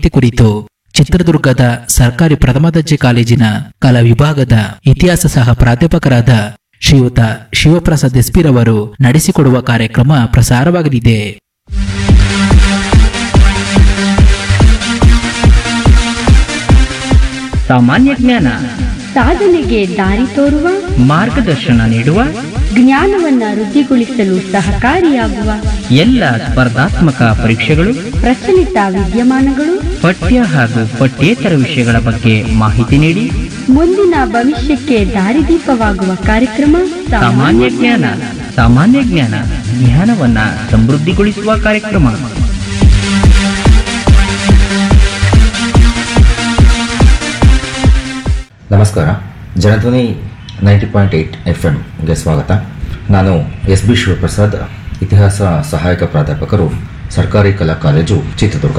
ಮಾಹಿತಿ ಕುರಿತು ಚಿತ್ರದುರ್ಗದ ಸರ್ಕಾರಿ ಪ್ರಥಮ ದರ್ಜೆ ಕಾಲೇಜಿನ ಕಲಾ ವಿಭಾಗದ ಇತಿಹಾಸ ಸಹ ಪ್ರಾಧ್ಯಾಪಕರಾದ ಶ್ರೀಯುತ ಶಿವಪ್ರಸಾದ್ ಎಸ್ಪಿರವರು ನಡೆಸಿಕೊಡುವ ಕಾರ್ಯಕ್ರಮ ಪ್ರಸಾರವಾಗಲಿದೆ ಸಾಮಾನ್ಯ ಜ್ಞಾನ ಸಾಧನೆಗೆ ದಾರಿ ತೋರುವ ಮಾರ್ಗದರ್ಶನ ನೀಡುವ ಜ್ಞಾನವನ್ನ ವೃದ್ಧಿಗೊಳಿಸಲು ಸಹಕಾರಿಯಾಗುವ ಎಲ್ಲ ಸ್ಪರ್ಧಾತ್ಮಕ ಪರೀಕ್ಷೆಗಳು ಪ್ರಚಲಿತ ವಿದ್ಯಮಾನಗಳು ಪಠ್ಯ ಹಾಗೂ ಪಠ್ಯೇತರ ವಿಷಯಗಳ ಬಗ್ಗೆ ಮಾಹಿತಿ ನೀಡಿ ಮುಂದಿನ ಭವಿಷ್ಯಕ್ಕೆ ದಾರಿದೀಪವಾಗುವ ಕಾರ್ಯಕ್ರಮ ಸಾಮಾನ್ಯ ಜ್ಞಾನ ಸಾಮಾನ್ಯ ಜ್ಞಾನ ಜ್ಞಾನವನ್ನ ಸಮೃದ್ಧಿಗೊಳಿಸುವ ಕಾರ್ಯಕ್ರಮ ನಮಸ್ಕಾರ Janadhwani ninety point eight F ಎಮ್ಗೆ ಸ್ವಾಗತ ನಾನು ಎಸ್ ಬಿ ಶಿವಪ್ರಸಾದ್ ಇತಿಹಾಸ ಸಹಾಯಕ ಪ್ರಾಧ್ಯಾಪಕರು ಸರ್ಕಾರಿ ಕಲಾ ಕಾಲೇಜು ಚಿತ್ರದುರ್ಗ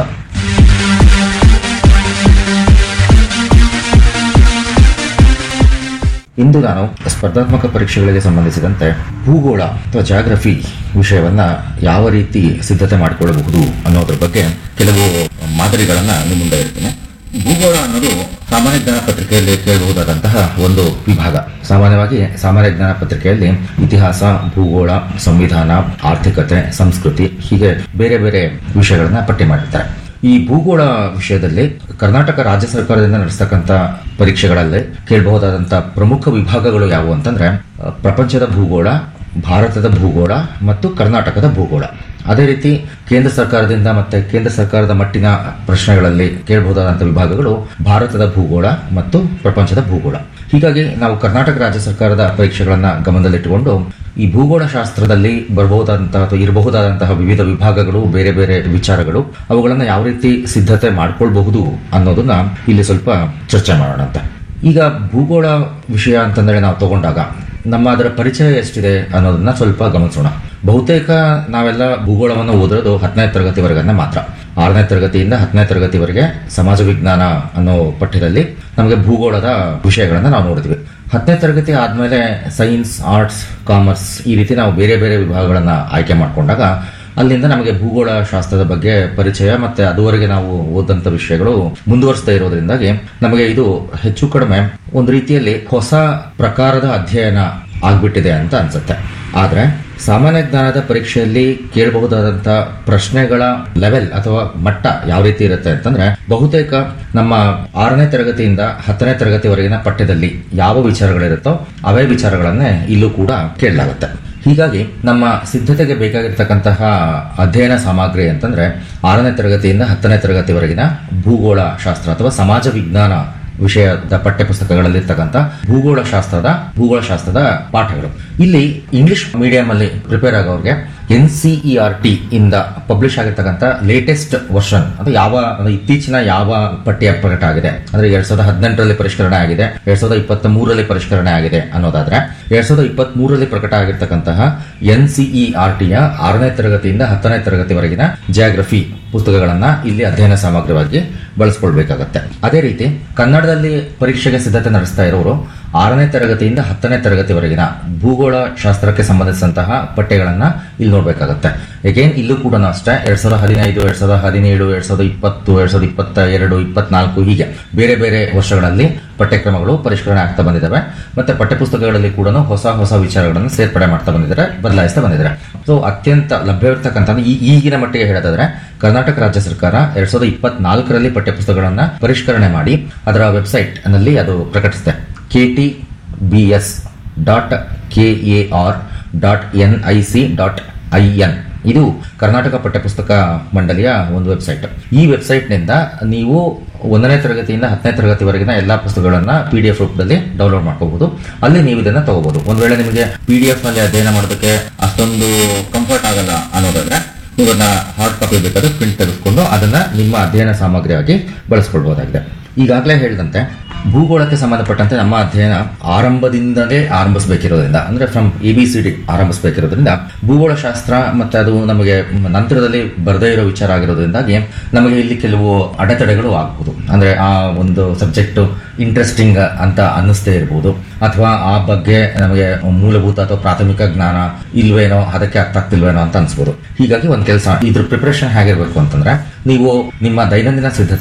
ಇಂದು ನಾನು ಸ್ಪರ್ಧಾತ್ಮಕ ಪರೀಕ್ಷೆಗಳಿಗೆ ಸಂಬಂಧಿಸಿದಂತೆ ಭೂಗೋಳ ಅಥವಾ ಜಾಗ್ರಫಿ ವಿಷಯವನ್ನ ಯಾವ ರೀತಿ ಸಿದ್ಧತೆ ಮಾಡಿಕೊಳ್ಳಬಹುದು ಅನ್ನೋದ್ರ ಬಗ್ಗೆ ಕೆಲವು ಮಾದರಿಗಳನ್ನ ನಿಮ್ಮ ಮುಂದೆ ಇರ್ತೀನಿ ಭೂಗೋಳ ಅನ್ನೋದು ಸಾಮಾನ್ಯ ಜ್ಞಾನ ಪತ್ರಿಕೆಯಲ್ಲಿ ಕೇಳಬಹುದಾದಂತಹ ಒಂದು ವಿಭಾಗ ಸಾಮಾನ್ಯವಾಗಿ ಸಾಮಾನ್ಯ ಜ್ಞಾನ ಪತ್ರಿಕೆಯಲ್ಲಿ ಇತಿಹಾಸ ಭೂಗೋಳ ಸಂವಿಧಾನ ಆರ್ಥಿಕತೆ ಸಂಸ್ಕೃತಿ ಹೀಗೆ ಬೇರೆ ಬೇರೆ ವಿಷಯಗಳನ್ನ ಪಟ್ಟಿ ಮಾಡಿರ್ತಾರೆ ಈ ಭೂಗೋಳ ವಿಷಯದಲ್ಲಿ ಕರ್ನಾಟಕ ರಾಜ್ಯ ಸರ್ಕಾರದಿಂದ ನಡೆಸ್ತಕ್ಕಂಥ ಪರೀಕ್ಷೆಗಳಲ್ಲಿ ಕೇಳಬಹುದಾದಂಥ ಪ್ರಮುಖ ವಿಭಾಗಗಳು ಯಾವುವು ಅಂತಂದ್ರೆ ಅ, ಪ್ರಪಂಚದ ಭೂಗೋಳ ಭಾರತದ ಭೂಗೋಳ ಮತ್ತು ಕರ್ನಾಟಕದ ಭೂಗೋಳ ಅದೇ ರೀತಿ ಕೇಂದ್ರ ಸರ್ಕಾರದಿಂದ ಮತ್ತೆ ಕೇಂದ್ರ ಸರ್ಕಾರದ ಮಟ್ಟಿನ ಪ್ರಶ್ನೆಗಳಲ್ಲಿ ಕೇಳಬಹುದಾದಂಥ ವಿಭಾಗಗಳು ಭಾರತದ ಭೂಗೋಳ ಮತ್ತು ಪ್ರಪಂಚದ ಭೂಗೋಳ ಹೀಗಾಗಿ ನಾವು ಕರ್ನಾಟಕ ರಾಜ್ಯ ಸರ್ಕಾರದ ಪರೀಕ್ಷೆಗಳನ್ನ ಗಮನದಲ್ಲಿಟ್ಟುಕೊಂಡು ಈ ಭೂಗೋಳ ಶಾಸ್ತ್ರದಲ್ಲಿ ಬರಬಹುದಾದಂತಹ ಅಥವಾ ಇರಬಹುದಾದಂತಹ ವಿವಿಧ ವಿಭಾಗಗಳು ಬೇರೆ ಬೇರೆ ವಿಚಾರಗಳು ಅವುಗಳನ್ನ ಯಾವ ರೀತಿ ಸಿದ್ಧತೆ ಮಾಡ್ಕೊಳ್ಬಹುದು ಅನ್ನೋದನ್ನ ಇಲ್ಲಿ ಸ್ವಲ್ಪ ಚರ್ಚೆ ಮಾಡೋಣ ಅಂತ ಈಗ ಭೂಗೋಳ ವಿಷಯ ಅಂತಂದ್ರೆ ನಾವು ತಗೊಂಡಾಗ ನಮ್ಮ ಅದರ ಪರಿಚಯ ಎಷ್ಟಿದೆ ಅನ್ನೋದನ್ನ ಸ್ವಲ್ಪ ಗಮನಿಸೋಣ ಬಹುತೇಕ ನಾವೆಲ್ಲ ಭೂಗೋಳವನ್ನು ಓದಿರೋದು ಹತ್ತನೇ ತರಗತಿವರೆಗನ್ನ ಮಾತ್ರ ಆರನೇ ತರಗತಿಯಿಂದ ಹತ್ತನೇ ತರಗತಿವರೆಗೆ ಸಮಾಜ ವಿಜ್ಞಾನ ಅನ್ನೋ ಪಠ್ಯದಲ್ಲಿ ನಮಗೆ ಭೂಗೋಳದ ವಿಷಯಗಳನ್ನ ನಾವು ನೋಡಿದ್ವಿ ಹತ್ತನೇ ತರಗತಿ ಆದ್ಮೇಲೆ ಸೈನ್ಸ್ ಆರ್ಟ್ಸ್ ಕಾಮರ್ಸ್ ಈ ರೀತಿ ನಾವು ಬೇರೆ ಬೇರೆ ವಿಭಾಗಗಳನ್ನ ಆಯ್ಕೆ ಮಾಡ್ಕೊಂಡಾಗ ಅಲ್ಲಿಂದ ನಮಗೆ ಭೂಗೋಳ ಶಾಸ್ತ್ರದ ಬಗ್ಗೆ ಪರಿಚಯ ಮತ್ತೆ ಅದುವರೆಗೆ ನಾವು ಓದಂತ ವಿಷಯಗಳು ಮುಂದುವರಿಸದೇ ಇರೋದ್ರಿಂದಾಗಿ ನಮಗೆ ಇದು ಹೆಚ್ಚು ಕಡಿಮೆ ಒಂದು ರೀತಿಯಲ್ಲಿ ಹೊಸ ಪ್ರಕಾರದ ಅಧ್ಯಯನ ಆಗ್ಬಿಟ್ಟಿದೆ ಅಂತ ಅನ್ಸುತ್ತೆ ಆದ್ರೆ ಸಾಮಾನ್ಯ ಜ್ಞಾನದ ಪರೀಕ್ಷೆಯಲ್ಲಿ ಕೇಳಬಹುದಾದಂತ ಪ್ರಶ್ನೆಗಳ ಲೆವೆಲ್ ಅಥವಾ ಮಟ್ಟ ಯಾವ ರೀತಿ ಇರುತ್ತೆ ಅಂತಂದ್ರೆ ಬಹುತೇಕ ನಮ್ಮ ಆರನೇ ತರಗತಿಯಿಂದ ಹತ್ತನೇ ತರಗತಿವರೆಗಿನ ಪಠ್ಯದಲ್ಲಿ ಯಾವ ವಿಚಾರಗಳಿರುತ್ತೋ ಅವೇ ವಿಚಾರಗಳನ್ನೇ ಇಲ್ಲೂ ಕೂಡ ಕೇಳಲಾಗುತ್ತೆ ಹೀಗಾಗಿ ನಮ್ಮ ಸಿದ್ಧತೆಗೆ ಬೇಕಾಗಿರ್ತಕ್ಕಂತಹ ಅಧ್ಯಯನ ಸಾಮಗ್ರಿ ಅಂತಂದ್ರೆ ಆರನೇ ತರಗತಿಯಿಂದ ಹತ್ತನೇ ತರಗತಿವರೆಗಿನ ಭೂಗೋಳ ಶಾಸ್ತ್ರ ಅಥವಾ ಸಮಾಜ ವಿಜ್ಞಾನ ವಿಷಯದ ಪಠ್ಯಪುಸ್ತಕಗಳಲ್ಲಿರ್ತಕ್ಕಂಥ ಭೂಗೋಳ ಶಾಸ್ತ್ರದ ಭೂಗೋಳ ಶಾಸ್ತ್ರದ ಪಾಠಗಳು ಇಲ್ಲಿ ಇಂಗ್ಲಿಷ್ ಮೀಡಿಯಂ ಅಲ್ಲಿ ಪ್ರಿಪೇರ್ ಆಗೋರಿಗೆ ಎನ್ ಸಿಇಆರ್ ಟಿ ಇಂದ ಪಬ್ಲಿಷ್ ಆಗಿರ್ತಕ್ಕಂಥ ಲೇಟೆಸ್ಟ್ ವರ್ಷನ್ ಅಂದ್ರೆ ಯಾವ ಅಂದ್ರೆ ಇತ್ತೀಚಿನ ಯಾವ ಪಠ್ಯ ಪ್ರಕಟ ಆಗಿದೆ ಅಂದ್ರೆ ಎರಡ್ ಸಾವಿರದ ಹದಿನೆಂಟರಲ್ಲಿ ಪರಿಷ್ಕರಣೆ ಆಗಿದೆ ಎರಡ್ ಸಾವಿರದ ಇಪ್ಪತ್ತ ಮೂರರಲ್ಲಿ ಪರಿಷ್ಕರಣೆ ಆಗಿದೆ ಅನ್ನೋದಾದ್ರೆ ಎರಡ್ ಸಾವಿರದ ಇಪ್ಪತ್ತ್ ಮೂರರಲ್ಲಿ ಪ್ರಕಟ ಆಗಿರ್ತಕ್ಕಂತಹ ಎನ್ ಸಿಇಆರ್ ಟಿಯ ಆರನೇ ತರಗತಿಯಿಂದ ಹತ್ತನೇ ತರಗತಿವರೆಗಿನ ಜಿಯಾಗ್ರಫಿ ಪುಸ್ತಕಗಳನ್ನ ಇಲ್ಲಿ ಅಧ್ಯಯನ ಸಾಮಗ್ರಿಯಾಗಿ ಬಳಸ್ಕೊಳ್ಬೇಕಾಗತ್ತೆ ಅದೇ ರೀತಿ ಕನ್ನಡದಲ್ಲಿ ಪರೀಕ್ಷೆಗೆ ಸಿದ್ಧತೆ ನಡೆಸ್ತಾ ಇರೋರು ಆರನೇ ತರಗತಿಯಿಂದ ಹತ್ತನೇ ತರಗತಿವರೆಗಿನ ಭೂಗೋಳ ಶಾಸ್ತ್ರಕ್ಕೆ ಸಂಬಂಧಿಸಿದಂತಹ ಪಠ್ಯಗಳನ್ನ ಇಲ್ಲಿ ನೋಡ್ಬೇಕಾಗತ್ತೆ ಎಗೇನ್ ಇಲ್ಲೂ ಕೂಡ ಅಷ್ಟೇ ಎರಡ್ ಸಾವಿರದ ಹದಿನೈದು ಎರಡ್ ಸಾವಿರದ ಹದಿನೇಳು ಎರಡ್ ಸಾವಿರದ ಇಪ್ಪತ್ತು ಎರಡ್ ಸಾವಿರದ ಇಪ್ಪತ್ತ ಎರಡು ಇಪ್ಪತ್ನಾಲ್ಕು ಹೀಗೆ ಬೇರೆ ಬೇರೆ ವರ್ಷಗಳಲ್ಲಿ ಪಠ್ಯಕ್ರಮಗಳು ಪರಿಷ್ಕರಣೆ ಆಗ್ತಾ ಬಂದಿದ್ದಾವೆ ಮತ್ತೆ ಪಠ್ಯಪುಸ್ತಕಗಳಲ್ಲಿ ಕೂಡ ಹೊಸ ಹೊಸ ವಿಚಾರಗಳನ್ನು ಸೇರ್ಪಡೆ ಮಾಡ್ತಾ ಬಂದಿದ್ದಾರೆ ಬದಲಾಯಿಸ್ತಾ ಬಂದಿದ್ದಾರೆ ಸೊ ಅತ್ಯಂತ ಲಭ್ಯವಿರ್ತಕ್ಕಂಥ ಈ ಈಗಿನ ಮಟ್ಟಿಗೆ ಹೇಳೋದಾದ್ರೆ ಕರ್ನಾಟಕ ರಾಜ್ಯ ಸರ್ಕಾರ ಎರಡ್ ಸಾವಿರದ ಇಪ್ಪತ್ನಾಲ್ಕರಲ್ಲಿ ಪಠ್ಯಪುಸ್ತಕಗಳನ್ನ ಪರಿಷ್ಕರಣೆ ಮಾಡಿ ಅದರ ವೆಬ್ಸೈಟ್ ನಲ್ಲಿ ಅದು ಪ್ರಕಟಿಸಿದೆ K T B S dot K A R dot N I C dot I N ಇದು ಕರ್ನಾಟಕ ಪಠ್ಯಪುಸ್ತಕ ಮಂಡಳಿಯ ಒಂದು ವೆಬ್ಸೈಟ್ ಈ ವೆಬ್ಸೈಟ್ನಿಂದ ನೀವು ಒಂದನೇ ತರಗತಿಯಿಂದ ಹತ್ತನೇ ತರಗತಿವರೆಗಿನ ಎಲ್ಲಾ ಪುಸ್ತಕಗಳನ್ನ ಪಿ ಡಿ ಎಫ್ ರೂಪದಲ್ಲಿ ಡೌನ್ಲೋಡ್ ಮಾಡ್ಕೋಬಹುದು ಅಲ್ಲಿ ನೀವು ಇದನ್ನ ತಗೋಬಹುದು ಒಂದ್ ವೇಳೆ ನಿಮಗೆ ಪಿ ಡಿ ಎಫ್ ನಲ್ಲಿ ಅಧ್ಯಯನ ಮಾಡೋದಕ್ಕೆ ಅಷ್ಟೊಂದು ಕಂಫರ್ಟ್ ಆಗಲ್ಲ ಅನ್ನೋದಾದ್ರೆ ನೀವನ್ನ ಹಾರ್ಡ್ ಕಾಪಿ ಬೇಕಾದ್ರೆ ಪ್ರಿಂಟ್ ತೆಗೆದುಕೊಂಡು ಅದನ್ನ ನಿಮ್ಮ ಅಧ್ಯಯನ ಸಾಮಗ್ರಿಯಾಗಿ ಬಳಸ್ಕೊಳ್ಬಹುದಾಗಿದೆ ಈಗಾಗಲೇ ಹೇಳಿದಂತೆ ಭೂಗೋಳಕ್ಕೆ ಸಂಬಂಧಪಟ್ಟಂತೆ ನಮ್ಮ ಅಧ್ಯಯನ ಆರಂಭದಿಂದಲೇ ಆರಂಭಿಸಬೇಕಿರೋದ್ರಿಂದ ಅಂದ್ರೆ from A B C D ಆರಂಭಿಸಬೇಕಿರೋದ್ರಿಂದ ಭೂಗೋಳ ಶಾಸ್ತ್ರ ಮತ್ತೆ ಅದು ನಮಗೆ ನಂತರದಲ್ಲಿ ಬರದೇ ಇರೋ ವಿಚಾರ ಆಗಿರೋದ್ರಿಂದಾಗಿ ನಮಗೆ ಇಲ್ಲಿ ಕೆಲವು ಅಡೆತಡೆಗಳು ಆಗಬಹುದು ಅಂದ್ರೆ ಆ ಒಂದು ಸಬ್ಜೆಕ್ಟ್ ಇಂಟ್ರೆಸ್ಟಿಂಗ್ ಅಂತ ಅನ್ನಿಸ್ತೇ ಇರಬಹುದು ಅಥವಾ ಆ ಬಗ್ಗೆ ನಮಗೆ ಮೂಲಭೂತ ಅಥವಾ ಪ್ರಾಥಮಿಕ ಜ್ಞಾನ ಇಲ್ವೇನೋ ಅದಕ್ಕೆ ಅರ್ಥ ಆಗ್ತಿಲ್ವೇನೋ ಅಂತ ಅನ್ಸ್ಬೋದು ಹೀಗಾಗಿ ಒಂದ್ ಕೆಲಸ ಇದ್ರ ಪ್ರಿಪರೇಷನ್ ಹೇಗಿರ್ಬೇಕು ಅಂತಂದ್ರೆ ನೀವು ನಿಮ್ಮ ದೈನಂದಿನ ಸಿದ್ಧತೆ